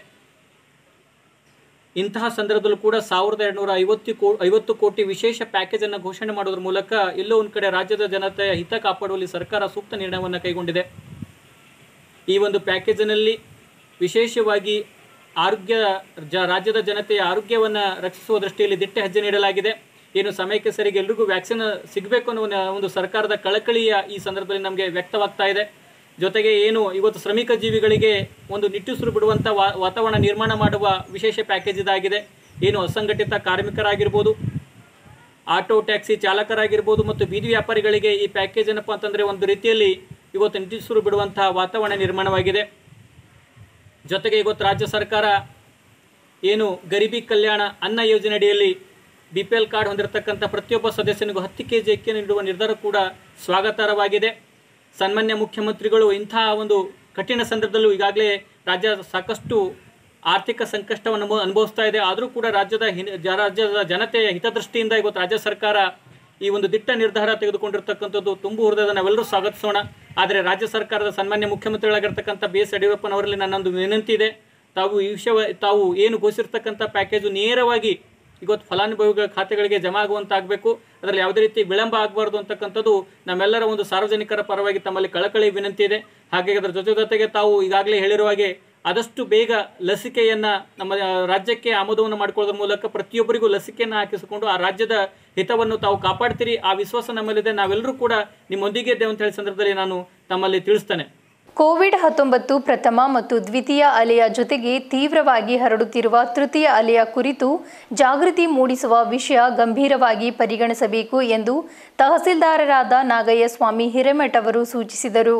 ಇಂತಹ ಸಂದರ್ಭದಲ್ಲೂ ಕೂಡ ಸಾವಿರದ ಎರಡುನೂರ ಐವತ್ತು ಕೋ ಐವತ್ತು ಕೋಟಿ ವಿಶೇಷ ಪ್ಯಾಕೇಜನ್ನು ಘೋಷಣೆ ಮಾಡೋದ್ರ ಮೂಲಕ ಎಲ್ಲೋ ಒಂದು ಕಡೆ ರಾಜ್ಯದ ಜನತೆಯ ಹಿತ ಕಾಪಾಡುವಲ್ಲಿ ಸರ್ಕಾರ ಸೂಕ್ತ ನಿರ್ಣಯವನ್ನು ಕೈಗೊಂಡಿದೆ ಈ ಒಂದು ಪ್ಯಾಕೇಜಿನಲ್ಲಿ ವಿಶೇಷವಾಗಿ ಆರೋಗ್ಯ ಜ ರಾಜ್ಯದ ಜನತೆಯ ಆರೋಗ್ಯವನ್ನು ರಕ್ಷಿಸುವ ದೃಷ್ಟಿಯಲ್ಲಿ ದಿಟ್ಟ ಹೆಜ್ಜೆ ನೀಡಲಾಗಿದೆ ಏನು ಸಮಯಕ್ಕೆ ಸರಿಗೆ ಎಲ್ರಿಗೂ ವ್ಯಾಕ್ಸಿನ್ ಸಿಗಬೇಕು ಅನ್ನೋ ಒಂದು- ಒಂದು ಸರ್ಕಾರದ ಕಳಕಳಿಯ ಈ ಸಂದರ್ಭದಲ್ಲಿ ನಮಗೆ ವ್ಯಕ್ತವಾಗ್ತಾ ಇದೆ ಜೊತೆಗೆ ಏನು ಇವತ್ತು ಶ್ರಮಿಕ ಜೀವಿಗಳಿಗೆ ಒಂದು ನಿಟ್ಟುಸಿರು ಬಿಡುವಂಥ ವಾ ವಾತಾವರಣ ನಿರ್ಮಾಣ ಮಾಡುವ ವಿಶೇಷ ಪ್ಯಾಕೇಜ್ ಇದಾಗಿದೆ ಏನು ಅಸಂಘಟಿತ ಕಾರ್ಮಿಕರಾಗಿರ್ಬೋದು ಆಟೋ ಟ್ಯಾಕ್ಸಿ ಚಾಲಕರಾಗಿರ್ಬೋದು ಮತ್ತು ಬೀದಿ ವ್ಯಾಪಾರಿಗಳಿಗೆ ಈ ಪ್ಯಾಕೇಜ್ ಏನಪ್ಪ ಅಂತಂದರೆ ಒಂದು ರೀತಿಯಲ್ಲಿ ಇವತ್ತು ನಿಟ್ಟುಸಿರು ಬಿಡುವಂತಹ ವಾತಾವರಣ ನಿರ್ಮಾಣವಾಗಿದೆ ಜೊತೆಗೆ ಇವತ್ತು ರಾಜ್ಯ ಸರ್ಕಾರ ಏನು ಗರೀಬಿ ಕಲ್ಯಾಣ ಅನ್ನ ಯೋಜನೆ ಅಡಿಯಲ್ಲಿ ಬಿ ಪಿ ಎಲ್ ಕಾರ್ಡ್ ಹೊಂದಿರತಕ್ಕಂಥ ಪ್ರತಿಯೊಬ್ಬ ಸದಸ್ಯನಿಗೂ ಹತ್ತು ಕೆ ಜಿ ಅಕ್ಕಿಯನ್ನು ನೀಡುವ ನಿರ್ಧಾರ ಕೂಡ ಸ್ವಾಗತಾರ್ಹವಾಗಿದೆ ಸನ್ಮಾನ್ಯ ಮುಖ್ಯಮಂತ್ರಿಗಳು ಇಂತಹ ಒಂದು ಕಠಿಣ ಸಂದರ್ಭದಲ್ಲೂ ಈಗಾಗಲೇ ರಾಜ್ಯ ಸಾಕಷ್ಟು ಆರ್ಥಿಕ ಸಂಕಷ್ಟವನ್ನು ಅನುಭವ- ಅನುಭವಿಸ್ತಾ ಇದೆ ಆದರೂ ಕೂಡ ರಾಜ್ಯದ ಹಿನ್- ಜ- ರಾಜ್ಯದ ಜನತೆಯ ಹಿತದೃಷ್ಟಿಯಿಂದ ಇವತ್ತು ರಾಜ್ಯ ಸರ್ಕಾರ ಈ ಒಂದು ದಿಟ್ಟ ನಿರ್ಧಾರ ತೆಗೆದುಕೊಂಡಿರ್ತಕ್ಕಂಥದ್ದು ತುಂಬು ಹೃದಯದ ನಾವೆಲ್ಲರೂ ಸ್ವಾಗತಿಸೋಣ ಆದರೆ ರಾಜ್ಯ ಸರ್ಕಾರದ ಸನ್ಮಾನ್ಯ ಮುಖ್ಯಮಂತ್ರಿಗಳಾಗಿರ್ತಕ್ಕಂಥ ಬಿ ಎಸ್ ಯಡಿಯೂರಪ್ಪನವರಲ್ಲಿ ನನ್ನೊಂದು ವಿನಂತಿ ಇದೆ ತಾವು ಈ ವಿಷಯ ತಾವು ಏನು ಘೋಷಿಸಿರ್ತಕ್ಕಂಥ ಪ್ಯಾಕೇಜು ನೇರವಾಗಿ ಇವತ್ತು ಫಲಾನುಭವಿಗಳ ಖಾತೆಗಳಿಗೆ ಜಮಾ ಆಗುವಂತಾಗಬೇಕು ಅದರಲ್ಲಿ ಯಾವುದೇ ರೀತಿ ವಿಳಂಬ ಆಗಬಾರ್ದು ಅಂತಕ್ಕಂಥದ್ದು ನಮ್ಮೆಲ್ಲರ ಒಂದು ಸಾರ್ವಜನಿಕರ ಪರವಾಗಿ ತಮ್ಮಲ್ಲಿ ಕಳಕಳಿ ವಿನಂತಿ ಇದೆ ಹಾಗೆ ಅದರ ಜೊತೆ ಜೊತೆಗೆ ತಾವು ಈಗಾಗಲೇ ಹೇಳಿರುವ ಹಾಗೆ ಆದಷ್ಟು ಬೇಗ ಲಸಿಕೆಯನ್ನು ನಮ್ಮ ಆ, ರಾಜ್ಯಕ್ಕೆ ಆಮೋದವನ್ನು ಮಾಡಿಕೊಳ್ಳೋದ್ರ ಮೂಲಕ ಪ್ರತಿಯೊಬ್ಬರಿಗೂ ಲಸಿಕೆಯನ್ನು ಹಾಕಿಸಿಕೊಂಡು ಆ ರಾಜ್ಯದ ಹಿತವನ್ನು ತಾವು ಕಾಪಾಡ್ತೀರಿ ಆ ವಿಶ್ವಾಸ ನಮ್ಮಲ್ಲಿದೆ ನಾವೆಲ್ಲರೂ ಕೂಡ ನಿಮ್ಮೊಂದಿಗೆ ಇದ್ದೇವೆ ಅಂತ ಹೇಳಿ ಸಂದರ್ಭದಲ್ಲಿ ನಾನು ತಮ್ಮಲ್ಲಿ ತಿಳಿಸ್ತೇನೆ ಕೋವಿಡ್ ಹತ್ತೊಂಬತ್ತು ಪ್ರಥಮ ಮತ್ತು ದ್ವಿತೀಯ ಅಲೆಯ ಜೊತೆಗೆ ತೀವ್ರವಾಗಿ ಹರಡುತ್ತಿರುವ ತೃತೀಯ ಅಲೆಯ ಕುರಿತು ಜಾಗೃತಿ ಮೂಡಿಸುವ ವಿಷಯ ಗಂಭೀರವಾಗಿ ಪರಿಗಣಿಸಬೇಕು ಎಂದು ತಹಸೀಲ್ದಾರರಾದ ನಾಗಯ್ಯ ಸ್ವಾಮಿ ಹಿರೇಮಠ್ ಅವರು ಸೂಚಿಸಿದರು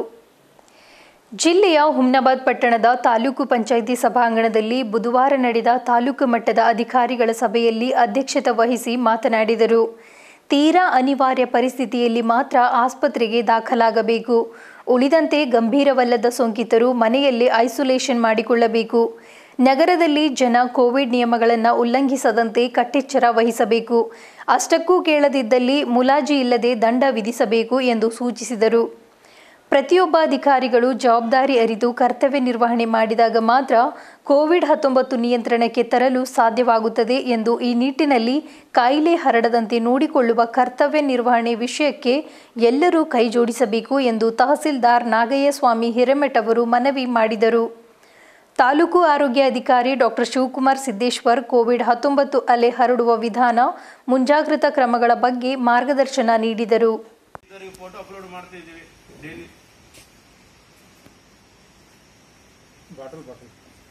ಜಿಲ್ಲೆಯ ಹುಮ್ನಾಬಾದ್ ಪಟ್ಟಣದ ತಾಲೂಕು ಪಂಚಾಯಿತಿ ಸಭಾಂಗಣದಲ್ಲಿ ಬುಧವಾರ ನಡೆದ ತಾಲೂಕು ಮಟ್ಟದ ಅಧಿಕಾರಿಗಳ ಸಭೆಯಲ್ಲಿ ಅಧ್ಯಕ್ಷತೆ ವಹಿಸಿ ಮಾತನಾಡಿದರು ತೀರಾ ಅನಿವಾರ್ಯ ಪರಿಸ್ಥಿತಿಯಲ್ಲಿ ಮಾತ್ರ ಆಸ್ಪತ್ರೆಗೆ ದಾಖಲಾಗಬೇಕು ಉಳಿದಂತೆ ಗಂಭೀರವಲ್ಲದ ಸೋಂಕಿತರು ಮನೆಯಲ್ಲಿ ಐಸೋಲೇಷನ್ ಮಾಡಿಕೊಳ್ಳಬೇಕು ನಗರದಲ್ಲಿ ಜನ ಕೋವಿಡ್ ನಿಯಮಗಳನ್ನು ಉಲ್ಲಂಘಿಸದಂತೆ ಕಟ್ಟೆಚ್ಚರ ವಹಿಸಬೇಕು ಅಷ್ಟಕ್ಕೂ ಕೇಳದಿದ್ದಲ್ಲಿ ಮುಲಾಜಿ ಇಲ್ಲದೆ ದಂಡ ವಿಧಿಸಬೇಕು ಎಂದು ಸೂಚಿಸಿದರು ಪ್ರತಿಯೊಬ್ಬ ಅಧಿಕಾರಿಗಳು ಜವಾಬ್ದಾರಿ ಅರಿತು ಕರ್ತವ್ಯ ನಿರ್ವಹಣೆ ಮಾಡಿದಾಗ ಮಾತ್ರ ಕೋವಿಡ್ ಹತ್ತೊಂಬತ್ತು ನಿಯಂತ್ರಣಕ್ಕೆ ತರಲು ಸಾಧ್ಯವಾಗುತ್ತದೆ ಎಂದು ಈ ನಿಟ್ಟಿನಲ್ಲಿ ಕಾಯಿಲೆ ಹರಡದಂತೆ ನೋಡಿಕೊಳ್ಳುವ ಕರ್ತವ್ಯ ನಿರ್ವಹಣೆ ವಿಷಯಕ್ಕೆ ಎಲ್ಲರೂ ಕೈಜೋಡಿಸಬೇಕು ಎಂದು ತಹಸೀಲ್ದಾರ್ ನಾಗಯ್ಯ ಸ್ವಾಮಿ ಹಿರೇಮಠ್ ಅವರು ಮನವಿ ಮಾಡಿದರು ತಾಲೂಕು ಆರೋಗ್ಯ ಅಧಿಕಾರಿ ಡಾಕ್ಟರ್ ಶಿವಕುಮಾರ್ ಸಿದ್ದೇಶ್ವರ್ ಕೋವಿಡ್ ಹತ್ತೊಂಬತ್ತು ಅಲೆ ಹರಡುವ ವಿಧಾನ ಮುಂಜಾಗ್ರತಾ ಕ್ರಮಗಳ ಬಗ್ಗೆ ಮಾರ್ಗದರ್ಶನ ನೀಡಿದರು ಇದರಿಗೆ ಫೋಟೋ ಅಪ್ಲೋಡ್ ಮಾಡ್ತಾ ಇದ್ದೀವಿ ಡೈಲಿ ಬಾಟಲ್ ಬಾಟಲ್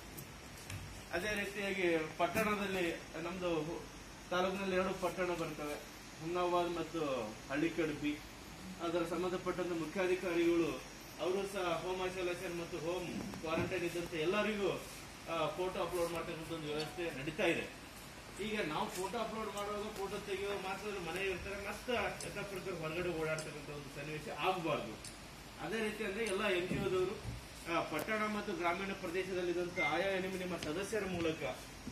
ಅದೇ ರೀತಿಯಾಗಿ ಪಟ್ಟಣದಲ್ಲಿ ನಮ್ದು ಹು- ತಾಲೂಕಿನಲ್ಲಿ ಎರಡು ಪಟ್ಟಣ ಬರ್ತವೆ ಹುಮ್ನಾಬಾದ್ ಮತ್ತು ಹಳ್ಳಿಕಡುಬಿ ಅದರ ಸಂಬಂಧಪಟ್ಟಂತ ಮುಖ್ಯಾಧಿಕಾರಿಗಳು ಅವರು ಸಹ ಹೋಮ್ ಐಸೋಲೇಷನ್ ಮತ್ತು ಹೋಮ್ ಕ್ವಾರಂಟೈನ್ ಇದ್ದಂತೆ ಎಲ್ಲರಿಗೂ ಫೋಟೋ ಅಪ್ಲೋಡ್ ಮಾಡ್ತಕ್ಕಂಥ ಒಂದು ವ್ಯವಸ್ಥೆ ನಡೀತಾ ಇದೆ ಈಗ ನಾವು ಫೋಟೋ ಅಪ್ಲೋಡ್ ಮಾಡುವಾಗ ಫೋಟೋ ತೆಗೆಯುವ ಮಾತ್ರ ಮನೆ ಇರ್ತಾರೆ ಮತ್ತೆ ಯಥಾಪ್ರಕಾರ ಹೊರಗಡೆ ಓಡಾಡ್ತಕ್ಕಂಥ ಒಂದು ಸನ್ನಿವೇಶ ಆಗಬಾರ್ದು ಅದೇ ರೀತಿ ಅಂದ್ರೆ ಎಲ್ಲ ಎನ್ ಜಿ ಒದವರು ಪಟ್ಟಣ ಮತ್ತು ಗ್ರಾಮೀಣ ಪ್ರದೇಶದಲ್ಲಿದ್ದಂಥ ಆಯಾ ನಿಮ್ಮ ನಿಮ್ಮ ಸದಸ್ಯರ ಮೂಲಕ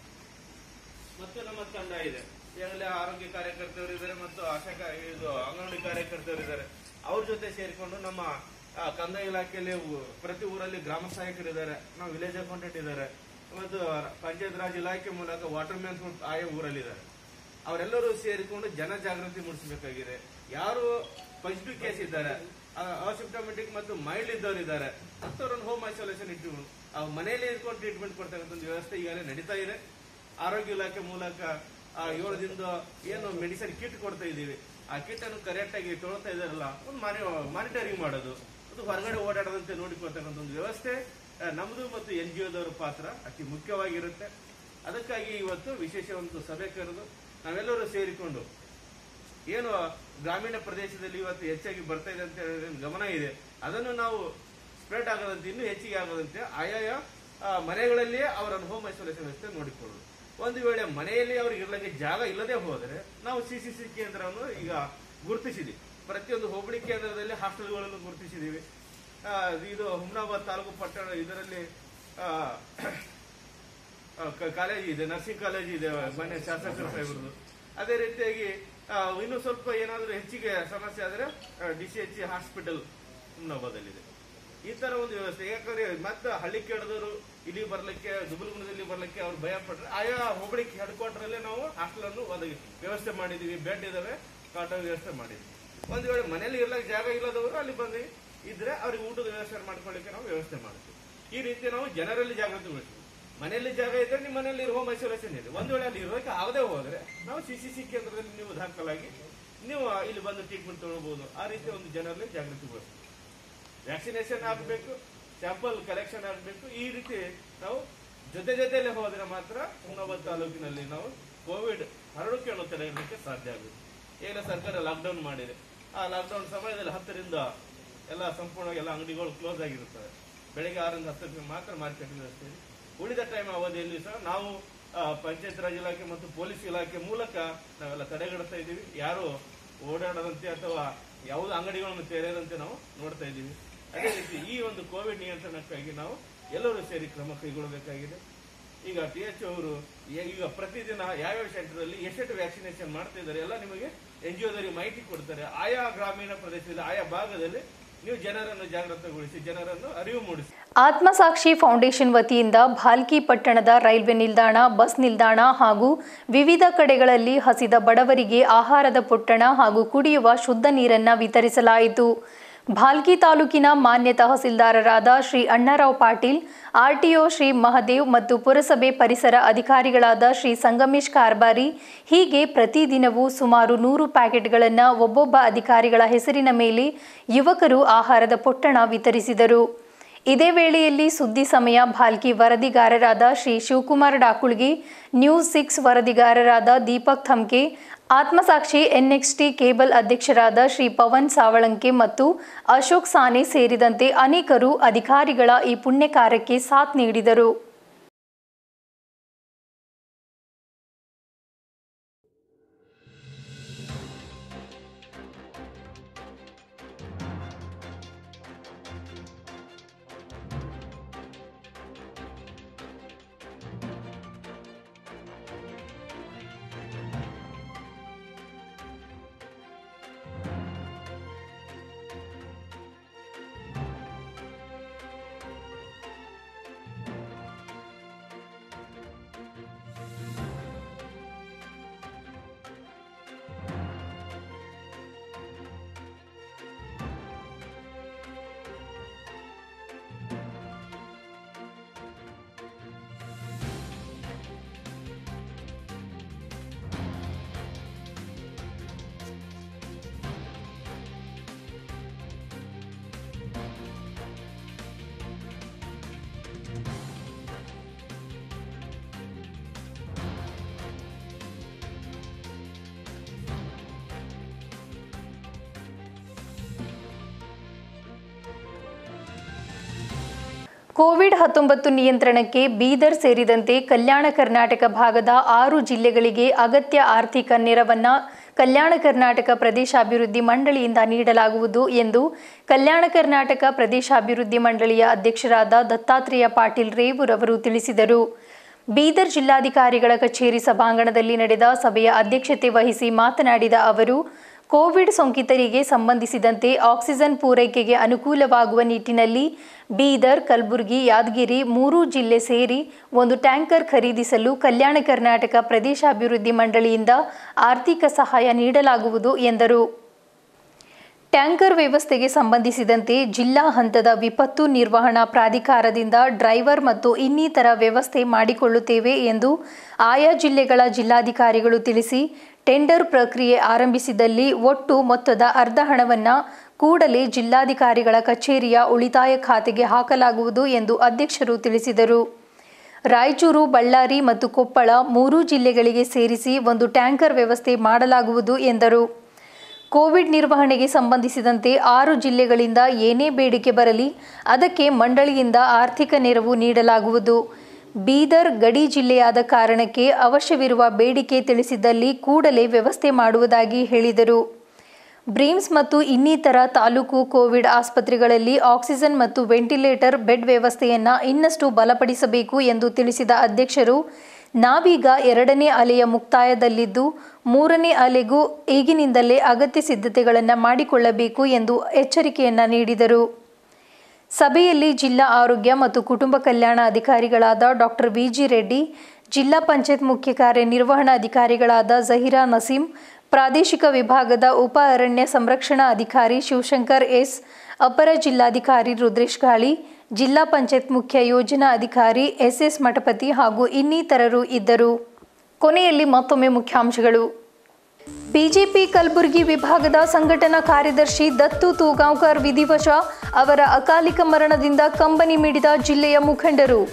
ಮತ್ತು ನಮ್ಮ ತಂಡ ಇದೆ ಈಗಾಗಲೇ ಆರೋಗ್ಯ ಕಾರ್ಯಕರ್ತರು ಇದ್ದಾರೆ ಮತ್ತು ಆಶಾ ಕಾ- ಇದು ಅಂಗನವಾಡಿ ಕಾರ್ಯಕರ್ತರು ಇದ್ದಾರೆ ಅವ್ರ ಜೊತೆ ಸೇರಿಕೊಂಡು ನಮ್ಮ ಆ, ಕಂದಾಯ ಇಲಾಖೆಯಲ್ಲಿ ಉ- ಪ್ರತಿ ಊರಲ್ಲಿ ಗ್ರಾಮ ಸಹಾಯಕರು ಇದ್ದಾರೆ ನಾವು ವಿಲೇಜ್ ಅಕೌಂಟೆಂಟ್ ಇದ್ದಾರೆ ಮತ್ತು ಪಂಚಾಯತ್ ರಾಜ್ ಇಲಾಖೆ ಮೂಲಕ ವಾಟರ್ ಮ್ಯಾನ್ಸ್ ಆಯಾ ಊರಲ್ಲಿದ್ದಾರೆ ಅವರೆಲ್ಲರೂ ಸೇರಿಕೊಂಡು ಜನ ಜಾಗೃತಿ ಮೂಡಿಸಬೇಕಾಗಿದೆ ಯಾರು ಪಾಸಿಟಿವ್ ಕೇಸ್ ಇದ್ದಾರೆ ಅಸಿಂಪ್ಟಮೆಟಿಕ್ ಮತ್ತು ಮೈಲ್ಡ್ ಇದ್ದವರು ಇದ್ದಾರೆ ಅಂಥವ್ರನ್ನ ಹೋಮ್ ಐಸೋಲೇಷನ್ ಇಟ್ಟು ಅವ್ರ ಮನೆಯಲ್ಲಿ ಇಟ್ಕೊಂಡು ಟ್ರೀಟ್ಮೆಂಟ್ ಕೊಡ್ತಕ್ಕಂಥ ಒಂದು ವ್ಯವಸ್ಥೆ ಈಗಾಗಲೇ ನಡೀತಾ ಇದೆ ಆರೋಗ್ಯ ಇಲಾಖೆ ಮೂಲಕ ಆ ಏಳು ದಿನದ ಏನು ಮೆಡಿಸಿನ್ ಕಿಟ್ ಕೊಡ್ತಾ ಇದ್ದೀವಿ ಆ ಕಿಟ್ ಅನ್ನು ಕರೆಕ್ಟ್ ಆಗಿ ತೊಗೊಳ್ತಾ ಇದಾರಲ್ಲ ಒಂದು ಮಾನಿಟರಿಂಗ್ ಮಾಡೋದು ಅದು ಹೊರಗಡೆ ಓಡಾಡದಂತೆ ನೋಡಿಕೊಳ್ತಕ್ಕಂಥ ಒಂದು ವ್ಯವಸ್ಥೆ ಆ, ನಮ್ದು ಮತ್ತು ಎನ್ ಜಿ ಒದವರ ಪಾತ್ರ ಅತಿ ಮುಖ್ಯವಾಗಿರುತ್ತೆ ಅದಕ್ಕಾಗಿ ಇವತ್ತು ವಿಶೇಷ ಒಂದು ಸಭೆ ಕರೆದು ನಾವೆಲ್ಲರೂ ಸೇರಿಕೊಂಡು ಏನು ಗ್ರಾಮೀಣ ಪ್ರದೇಶದಲ್ಲಿ ಇವತ್ತು ಹೆಚ್ಚಾಗಿ ಬರ್ತಾ ಇದೆ ಅಂತ ಹೇಳಿ ಗಮನ ಇದೆ ಅದನ್ನು ನಾವು ಸ್ಪ್ರೆಡ್ ಆಗದಂತೆ ಇನ್ನೂ ಹೆಚ್ಚಿಗೆ ಆಗದಂತೆ ಆಯಾಯ ಆ, ಮನೆಗಳಲ್ಲಿಯೇ ಅವರನ್ನು ಹೋಮ್ ಐಸೋಲೇಷನ್ ವ್ಯವಸ್ಥೆ ನೋಡಿಕೊಳ್ಳೋದು ಒಂದು ವೇಳೆ ಮನೆಯಲ್ಲಿ ಅವ್ರಿಗೆ ಇರ್ಲಿಕ್ಕೆ ಜಾಗ ಇಲ್ಲದೆ ಹೋದರೆ ನಾವು ಸಿ ಸಿ ಸಿ ಕೇಂದ್ರವನ್ನು ಈಗ ಗುರುತಿಸಿದ್ದೀವಿ ಪ್ರತಿಯೊಂದು ಹೋಬಳಿ ಕೇಂದ್ರದಲ್ಲಿ ಹಾಸ್ಟೆಲ್ಗಳನ್ನು ಗುರುತಿಸಿದ್ದೀವಿ ಆ, ಇದು ಹುಮ್ನಾಬಾದ್ ತಾಲೂಕು ಪಟ್ಟಣ ಇದರಲ್ಲಿ ಆ, ಆ, ಕ- ಕಾಲೇಜ್ ಇದೆ ನರ್ಸಿಂಗ್ ಕಾಲೇಜ್ ಇದೆ ಮನೆ ಶಾಸಕರ ಸಾಹೇಬ್ರದ್ದು ಅದೇ ರೀತಿಯಾಗಿ ಆ, ಇನ್ನೂ ಸ್ವಲ್ಪ ಏನಾದರೂ ಹೆಚ್ಚಿಗೆ ಸಮಸ್ಯೆ ಆದರೆ ಡಿ ಸಿ ಎಚ್ ಹಾಸ್ಪಿಟಲ್ ಹುಮ್ನಾಬಾದಲ್ಲಿದೆ ಈ ತರ ಒಂದು ವ್ಯವಸ್ಥೆ ಯಾಕಂದ್ರೆ ಮತ್ತೆ ಹಳ್ಳಿ ಕೇಳದವರು ಇಲ್ಲಿ ಬರ್ಲಿಕ್ಕೆ ದುಬಲ್ಗುಣದಲ್ಲಿ ಬರ್ಲಿಕ್ಕೆ ಅವ್ರು ಭಯ ಪಟ್ರೆ ಆಯಾ ಹೋಬಳಿ ಹೆಡ್ ಕ್ವಾರ್ಟರ್ ಅಲ್ಲೇ ನಾವು ಹಾಸ್ಟೆಲ್ ಅನ್ನು ಒದಗಿ ವ್ಯವಸ್ಥೆ ಮಾಡಿದೀವಿ ಬೆಡ್ ಇದಾವೆ ಕಾಟ ವ್ಯವಸ್ಥೆ ಮಾಡಿದ್ವಿ ಒಂದು ವೇಳೆ ಮನೇಲಿ ಇರ್ಲಿಕ್ಕೆ ಜಾಗ ಇಲ್ಲದವರು ಅಲ್ಲಿ ಬಂದು ಇದ್ರೆ ಅವ್ರಿಗೆ ಊಟದ ವ್ಯವಸ್ಥೆ ಮಾಡ್ಕೊಳ್ಳಿಕ್ಕೆ ನಾವು ವ್ಯವಸ್ಥೆ ಮಾಡ್ತೀವಿ ಈ ರೀತಿ ನಾವು ಜನರಲ್ಲಿ ಜಾಗೃತಿ ಮೂಡಿಸ್ತೀವಿ ಮನೆಯಲ್ಲಿ ಜಾಗ ಇದ್ರೆ ನಿಮ್ಮ ಮನೆಯಲ್ಲಿ ಹೋಮ್ ಐಸೋಲೇಷನ್ ಇದೆ ಒಂದು ವೇಳೆ ಅಲ್ಲಿ ಇರೋಕೆ ಆಗದೆ ಹೋದ್ರೆ ನಾವು ಸಿ ಸಿ ಸಿ ಕೇಂದ್ರದಲ್ಲಿ ನೀವು ದಾಖಲಾಗಿ ನೀವು ಇಲ್ಲಿ ಬಂದು ಟ್ರೀಟ್ಮೆಂಟ್ ತಗೊಳ್ಬಹುದು ಆ ರೀತಿ ಒಂದು ಜನರಲ್ಲಿ ಜಾಗೃತಿ ಮೂಡಿಸ್ತೀವಿ ವ್ಯಾಕ್ಸಿನೇಷನ್ ಆಗಬೇಕು ಸ್ಯಾಂಪಲ್ ಕಲೆಕ್ಷನ್ ಆಗಬೇಕು ಈ ರೀತಿ ನಾವು ಜೊತೆ ಜೊತೆಯಲ್ಲಿ ಹೋದ್ರೆ ಮಾತ್ರ ಹುಮ್ನಾಬಾದ್ ತಾಲೂಕಿನಲ್ಲಿ ನಾವು ಕೋವಿಡ್ ಹರಡುವಿಕೆ ಅನ್ನೋ ತಡೆಯಲಿಕ್ಕೆ ಸಾಧ್ಯ ಆಗುತ್ತೆ ಈಗ ಸರ್ಕಾರ ಲಾಕ್ಡೌನ್ ಮಾಡಿದೆ ಆ ಲಾಕ್ಡೌನ್ ಸಮಯದಲ್ಲಿ ಹತ್ತರಿಂದ ಎಲ್ಲ ಸಂಪೂರ್ಣವಾಗಿ ಎಲ್ಲ ಅಂಗಡಿಗಳು ಕ್ಲೋಸ್ ಆಗಿರುತ್ತವೆ ಬೆಳಿಗ್ಗೆ ಆರರಿಂದ ಹತ್ತಕ್ಕೆ ಮಾತ್ರ ಮಾರ್ಕೆಟ್ ವ್ಯವಸ್ಥೆ ಇದೆ ಉಳಿದ ಟೈಮ್ ಅವಧಿಯಲ್ಲಿ ಸಹ ನಾವು ಆ, ಪಂಚಾಯತ್ ರಾಜ್ ಇಲಾಖೆ ಮತ್ತು ಪೊಲೀಸ್ ಇಲಾಖೆ ಮೂಲಕ ನಾವೆಲ್ಲ ತಡೆಗಟ್ತಾ ಇದ್ದೀವಿ ಯಾರು ಓಡಾಡದಂತೆ ಅಥವಾ ಯಾವುದೇ ಅಂಗಡಿಗಳನ್ನು ತೆರೆಯದಂತೆ ನಾವು ನೋಡ್ತಾ ಇದ್ದೀವಿ ಅದೇ ರೀತಿ ಈ ಒಂದು ಕೋವಿಡ್ ನಿಯಂತ್ರಣಕ್ಕಾಗಿ ನಾವು ಎಲ್ಲರೂ ಸೇರಿ ಕ್ರಮ ಕೈಗೊಳ್ಳಬೇಕಾಗಿದೆ ಈಗ ಟಿ ಎಚ್ ಅವರು ಈಗ ಪ್ರತಿದಿನ ಯಾವ್ಯಾವ ಸೆಂಟರ್ ಅಲ್ಲಿ ಎಷ್ಟೆಷ್ಟು ವ್ಯಾಕ್ಸಿನೇಷನ್ ಮಾಡ್ತಾ ಇದ್ದಾರೆ ಎಲ್ಲ ನಿಮಗೆ ಎನ್ ಜಿ ಒದವರಿಗೆ ಮಾಹಿತಿ ಕೊಡ್ತಾರೆ ಆಯಾ ಗ್ರಾಮೀಣ ಪ್ರದೇಶದಲ್ಲಿ ಆಯಾ ಭಾಗದಲ್ಲಿ ನೀವು ಜನರನ್ನು ಜಾಗೃತಗೊಳಿಸಿ ಜನರನ್ನು ಅರಿವು ಮೂಡಿಸಿ ಆತ್ಮಸಾಕ್ಷಿ ಫೌಂಡೇಶನ್ ವತಿಯಿಂದ ಭಾಲ್ಕಿ ಪಟ್ಟಣದ ರೈಲ್ವೆ ನಿಲ್ದಾಣ ಬಸ್ ನಿಲ್ದಾಣ ಹಾಗೂ ವಿವಿಧ ಕಡೆಗಳಲ್ಲಿ ಹಸಿದ ಬಡವರಿಗೆ ಆಹಾರದ ಪೊಟ್ಟಣ ಹಾಗೂ ಕುಡಿಯುವ ಶುದ್ಧ ನೀರನ್ನು ವಿತರಿಸಲಾಯಿತು ಭಾಲ್ಕಿ ತಾಲೂಕಿನ ಮಾನ್ಯ ತಹಸೀಲ್ದಾರರಾದ ಶ್ರೀ ಅಣ್ಣಾರಾವ್ ಪಾಟೀಲ್ ಆರ್ಟಿಒ ಶ್ರೀ ಮಹದೇವ್ ಮತ್ತು ಪುರಸಭೆ ಪರಿಸರ ಅಧಿಕಾರಿಗಳಾದ ಶ್ರೀ ಸಂಗಮೇಶ್ ಕಾರ್ಬಾರಿ ಹೀಗೆ ಪ್ರತಿದಿನವೂ ಸುಮಾರು ನೂರು ಪ್ಯಾಕೆಟ್ಗಳನ್ನು ಒಬ್ಬೊಬ್ಬ ಅಧಿಕಾರಿಗಳ ಹೆಸರಿನ ಮೇಲೆ ಯುವಕರು ಆಹಾರದ ಪೊಟ್ಟಣ ವಿತರಿಸಿದರು ಇದೇ ವೇಳೆಯಲ್ಲಿ ಸುದ್ದಿ ಸಮಯ ಭಾಲ್ಕಿ ವರದಿಗಾರರಾದ ಶ್ರೀ ಶಿವಕುಮಾರ್ ಡಾಕುಳ್ಗಿ ನ್ಯೂಸ್ ಸಿಕ್ಸ್ ವರದಿಗಾರರಾದ ದೀಪಕ್ ಥಮ್ಕೆ ಆತ್ಮಸಾಕ್ಷಿ ಎನ್ಎಕ್ಸ್ಟಿ ಕೇಬಲ್ ಅಧ್ಯಕ್ಷರಾದ ಶ್ರೀ ಪವನ್ ಸಾವಳಂಕೆ ಮತ್ತು ಅಶೋಕ್ ಸಾನೆ ಸೇರಿದಂತೆ ಅನೇಕರು ಅಧಿಕಾರಿಗಳ ಈ ಪುಣ್ಯ ಕಾರ್ಯಕ್ಕೆ ಸಾಥ್ ನೀಡಿದರು ಕೋವಿಡ್ ಹತ್ತೊಂಬತ್ತು ನಿಯಂತ್ರಣಕ್ಕೆ ಬೀದರ್ ಸೇರಿದಂತೆ ಕಲ್ಯಾಣ ಕರ್ನಾಟಕ ಭಾಗದ ಆರು ಜಿಲ್ಲೆಗಳಿಗೆ ಅಗತ್ಯ ಆರ್ಥಿಕ ನೆರವನ್ನ ಕಲ್ಯಾಣ ಕರ್ನಾಟಕ ಪ್ರದೇಶಾಭಿವೃದ್ಧಿ ಮಂಡಳಿಯಿಂದ ನೀಡಲಾಗುವುದು ಎಂದು ಕಲ್ಯಾಣ ಕರ್ನಾಟಕ ಪ್ರದೇಶಾಭಿವೃದ್ಧಿ ಮಂಡಳಿಯ ಅಧ್ಯಕ್ಷರಾದ ದತ್ತಾತ್ರೇಯ ಪಾಟೀಲ್ ರೇವೂರವರು ತಿಳಿಸಿದರು ಬೀದರ್ ಜಿಲ್ಲಾಧಿಕಾರಿಗಳ ಕಚೇರಿ ಸಭಾಂಗಣದಲ್ಲಿ ನಡೆದ ಸಭೆಯ ಅಧ್ಯಕ್ಷತೆ ವಹಿಸಿ ಮಾತನಾಡಿದ ಅವರು ಕೋವಿಡ್ ಸೋಂಕಿತರಿಗೆ ಸಂಬಂಧಿಸಿದಂತೆ ಆಕ್ಸಿಜನ್ ಪೂರೈಕೆಗೆ ಅನುಕೂಲವಾಗುವ ನಿಟ್ಟಿನಲ್ಲಿ ಬೀದರ್ ಕಲಬುರಗಿ ಯಾದಗಿರಿ ಮೂರೂ ಜಿಲ್ಲೆ ಸೇರಿ ಒಂದು ಟ್ಯಾಂಕರ್ ಖರೀದಿಸಲು ಕಲ್ಯಾಣ ಕರ್ನಾಟಕ ಪ್ರದೇಶಾಭಿವೃದ್ಧಿ ಮಂಡಳಿಯಿಂದ ಆರ್ಥಿಕ ಸಹಾಯ ನೀಡಲಾಗುವುದು ಎಂದರು ಟ್ಯಾಂಕರ್ ವ್ಯವಸ್ಥೆಗೆ ಸಂಬಂಧಿಸಿದಂತೆ ಜಿಲ್ಲಾ ಹಂತದ ವಿಪತ್ತು ನಿರ್ವಹಣಾ ಪ್ರಾಧಿಕಾರದಿಂದ ಡ್ರೈವರ್ ಮತ್ತು ಇನ್ನಿತರ ವ್ಯವಸ್ಥೆ ಮಾಡಿಕೊಳ್ಳುತ್ತೇವೆ ಎಂದು ಆಯಾ ಜಿಲ್ಲೆಗಳ ಜಿಲ್ಲಾಧಿಕಾರಿಗಳು ತಿಳಿಸಿ ಟೆಂಡರ್ ಪ್ರಕ್ರಿಯೆ ಆರಂಭಿಸಿದಲ್ಲಿ ಒಟ್ಟು ಮೊತ್ತದ ಅರ್ಧ ಹಣವನ್ನು ಕೂಡಲೇ ಜಿಲ್ಲಾಧಿಕಾರಿಗಳ ಕಚೇರಿಯ ಉಳಿತಾಯ ಖಾತೆಗೆ ಹಾಕಲಾಗುವುದು ಎಂದು ಅಧ್ಯಕ್ಷರು ತಿಳಿಸಿದರು ರಾಯಚೂರು ಬಳ್ಳಾರಿ ಮತ್ತು ಕೊಪ್ಪಳ ಮೂರೂ ಜಿಲ್ಲೆಗಳಿಗೆ ಸೇರಿಸಿ ಒಂದು ಟ್ಯಾಂಕರ್ ವ್ಯವಸ್ಥೆ ಮಾಡಲಾಗುವುದು ಎಂದರು ಕೋವಿಡ್ ನಿರ್ವಹಣೆಗೆ ಸಂಬಂಧಿಸಿದಂತೆ ಆರು ಜಿಲ್ಲೆಗಳಿಂದ ಏನೇ ಬೇಡಿಕೆ ಬರಲಿ ಅದಕ್ಕೆ ಮಂಡಳಿಯಿಂದ ಆರ್ಥಿಕ ನೆರವು ನೀಡಲಾಗುವುದು ಬೀದರ್ ಗಡಿ ಜಿಲ್ಲೆಯಾದ ಕಾರಣಕ್ಕೆ ಅವಶ್ಯವಿರುವ ಬೇಡಿಕೆ ತಿಳಿಸಿದ್ದಲ್ಲಿ ಕೂಡಲೇ ವ್ಯವಸ್ಥೆ ಮಾಡುವುದಾಗಿ ಹೇಳಿದರು ಬ್ರೀಮ್ಸ್ ಮತ್ತು ಇನ್ನಿತರ ತಾಲೂಕು ಕೋವಿಡ್ ಆಸ್ಪತ್ರೆಗಳಲ್ಲಿ ಆಕ್ಸಿಜನ್ ಮತ್ತು ವೆಂಟಿಲೇಟರ್ ಬೆಡ್ ವ್ಯವಸ್ಥೆಯನ್ನು ಇನ್ನಷ್ಟು ಬಲಪಡಿಸಬೇಕು ಎಂದು ತಿಳಿಸಿದ ಅಧ್ಯಕ್ಷರು ನಾವೀಗ ಎರಡನೇ ಅಲೆಯ ಮುಕ್ತಾಯದಲ್ಲಿದ್ದು ಮೂರನೇ ಅಲೆಗೂ ಈಗಿನಿಂದಲೇ ಅಗತ್ಯ ಸಿದ್ಧತೆಗಳನ್ನು ಮಾಡಿಕೊಳ್ಳಬೇಕು ಎಂದು ಎಚ್ಚರಿಕೆಯನ್ನ ನೀಡಿದರು ಸಭೆಯಲ್ಲಿ ಜಿಲ್ಲಾ ಆರೋಗ್ಯ ಮತ್ತು ಕುಟುಂಬ ಕಲ್ಯಾಣ ಅಧಿಕಾರಿಗಳಾದ ಡಾಕ್ಟರ್ ವಿಜಿ ರೆಡ್ಡಿ ಜಿಲ್ಲಾ ಪಂಚಾಯತ್ ಮುಖ್ಯ ಕಾರ್ಯನಿರ್ವಹಣಾಧಿಕಾರಿಗಳಾದ ಜಹೀರಾ ನಸೀಂ ಪ್ರಾದೇಶಿಕ ವಿಭಾಗದ ಉಪ ಅರಣ್ಯ ಸಂರಕ್ಷಣಾ ಅಧಿಕಾರಿ ಶಿವಶಂಕರ್ ಎಸ್ ಅಪರ ಜಿಲ್ಲಾಧಿಕಾರಿ ರುದ್ರೇಶ್ ಗಾಳಿ ಜಿಲ್ಲಾ ಪಂಚಾಯತ್ ಮುಖ್ಯ ಯೋಜನಾ ಅಧಿಕಾರಿ ಎಸ್ಎಸ್ ಮಠಪತಿ ಹಾಗೂ ಇನ್ನಿತರರು ಇದ್ದರು ಕೊನೆಯಲ್ಲಿ ಮತ್ತೊಮ್ಮೆ ಮುಖ್ಯಾಂಶಗಳು ಬಿಜೆಪಿ ಕಲಬುರಗಿ ವಿಭಾಗದ ಸಂಘಟನಾ ಕಾರ್ಯದರ್ಶಿ ದತ್ತು ತೂಗಾಂವ್ಕರ್ ವಿಧಿವಶ ಅವರ ಅಕಾಲಿಕ ಮರಣದಿಂದ ಕಂಬನಿ ಮಿಡಿದ ಜಿಲ್ಲೆಯ ಮುಖಂಡರು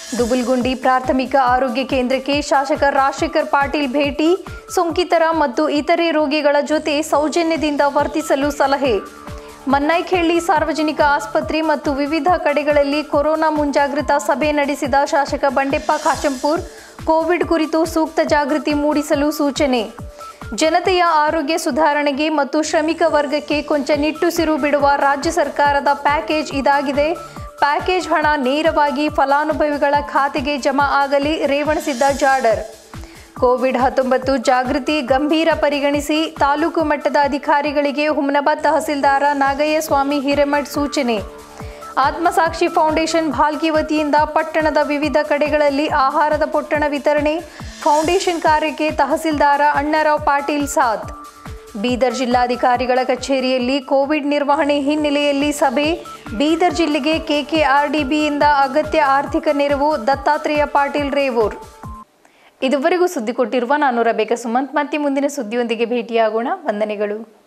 ದುಬುಲ್ಗುಂಡಿ ಪ್ರಾಥಮಿಕ ಆರೋಗ್ಯ ಕೇಂದ್ರಕ್ಕೆ ಶಾಸಕ ರಾಜಶೇಖರ್ ಪಾಟೀಲ್ ಭೇಟಿ ಸೋಂಕಿತರ ಮತ್ತು ಇತರೆ ರೋಗಿಗಳ ಜೊತೆ ಸೌಜನ್ಯದಿಂದ ವರ್ತಿಸಲು ಸಲಹೆ ಮನ್ನೈಖೇಳಿ ಸಾರ್ವಜನಿಕ ಆಸ್ಪತ್ರೆ ಮತ್ತು ವಿವಿಧ ಕಡೆಗಳಲ್ಲಿ ಕೊರೋನಾ ಮುಂಜಾಗ್ರತಾ ಸಭೆ ನಡೆಸಿದ ಶಾಸಕ ಬಂಡೆಪ್ಪ ಕಾಶಂಪೂರ್ ಕೋವಿಡ್ ಕುರಿತು ಸೂಕ್ತ ಜಾಗೃತಿ ಮೂಡಿಸಲು ಸೂಚನೆ ಜನತೆಯ ಆರೋಗ್ಯ ಸುಧಾರಣೆಗೆ ಮತ್ತು ಶ್ರಮಿಕ ವರ್ಗಕ್ಕೆ ಕೊಂಚ ನಿಟ್ಟುಸಿರು ಬಿಡುವ ರಾಜ್ಯ ಸರ್ಕಾರದ ಪ್ಯಾಕೇಜ್ ಇದಾಗಿದೆ ಪ್ಯಾಕೇಜ್ ಹಣ ನೇರವಾಗಿ ಫಲಾನುಭವಿಗಳ ಖಾತೆಗೆ ಜಮಾ ಆಗಲಿ ರೇವಣಸಿದ್ದ ಜಾಡರ್ ಕೋವಿಡ್ ಹತ್ತೊಂಬತ್ತು ಜಾಗೃತಿ ಗಂಭೀರ ಪರಿಗಣಿಸಿ ತಾಲೂಕು ಮಟ್ಟದ ಅಧಿಕಾರಿಗಳಿಗೆ ಹುಮ್ನಾಬಾದ್ ತಹಸೀಲ್ದಾರ ನಾಗಯ್ಯ ಸ್ವಾಮಿ ಹಿರೇಮಠ್ ಸೂಚನೆ ಆತ್ಮಸಾಕ್ಷಿ ಫೌಂಡೇಶನ್ ಭಾಲ್ಕಿ ವತಿಯಿಂದ ಪಟ್ಟಣದ ವಿವಿಧ ಕಡೆಗಳಲ್ಲಿ ಆಹಾರದ ಪೊಟ್ಟಣ ವಿತರಣೆ ಫೌಂಡೇಶನ್ ಕಾರ್ಯಕ್ಕೆ ತಹಸೀಲ್ದಾರ ಅಣ್ಣರಾವ್ ಪಾಟೀಲ್ ಸಾಥ್ ಬೀದರ್ ಜಿಲ್ಲಾಧಿಕಾರಿಗಳ ಕಚೇರಿಯಲ್ಲಿ ಕೋವಿಡ್ ನಿರ್ವಹಣೆ ಹಿನ್ನೆಲೆಯಲ್ಲಿ ಸಭೆ ಬೀದರ್ ಜಿಲ್ಲೆಗೆ ಕೆಕೆಆರ್ಡಿಬಿಯಿಂದ ಅಗತ್ಯ ಆರ್ಥಿಕ ನೆರವು ದತ್ತಾತ್ರೇಯ ಪಾಟೀಲ್ ರೇವೂರ್ ಇದುವರೆಗೂ ಸುದ್ದಿ ಕೊಟ್ಟಿರುವ ನಾನು ರಬೇಕ ಸುಮಂತ್ ಮತ್ತೆ ಮುಂದಿನ ಸುದ್ದಿಯೊಂದಿಗೆ ಭೇಟಿಯಾಗೋಣ ವಂದನೆಗಳು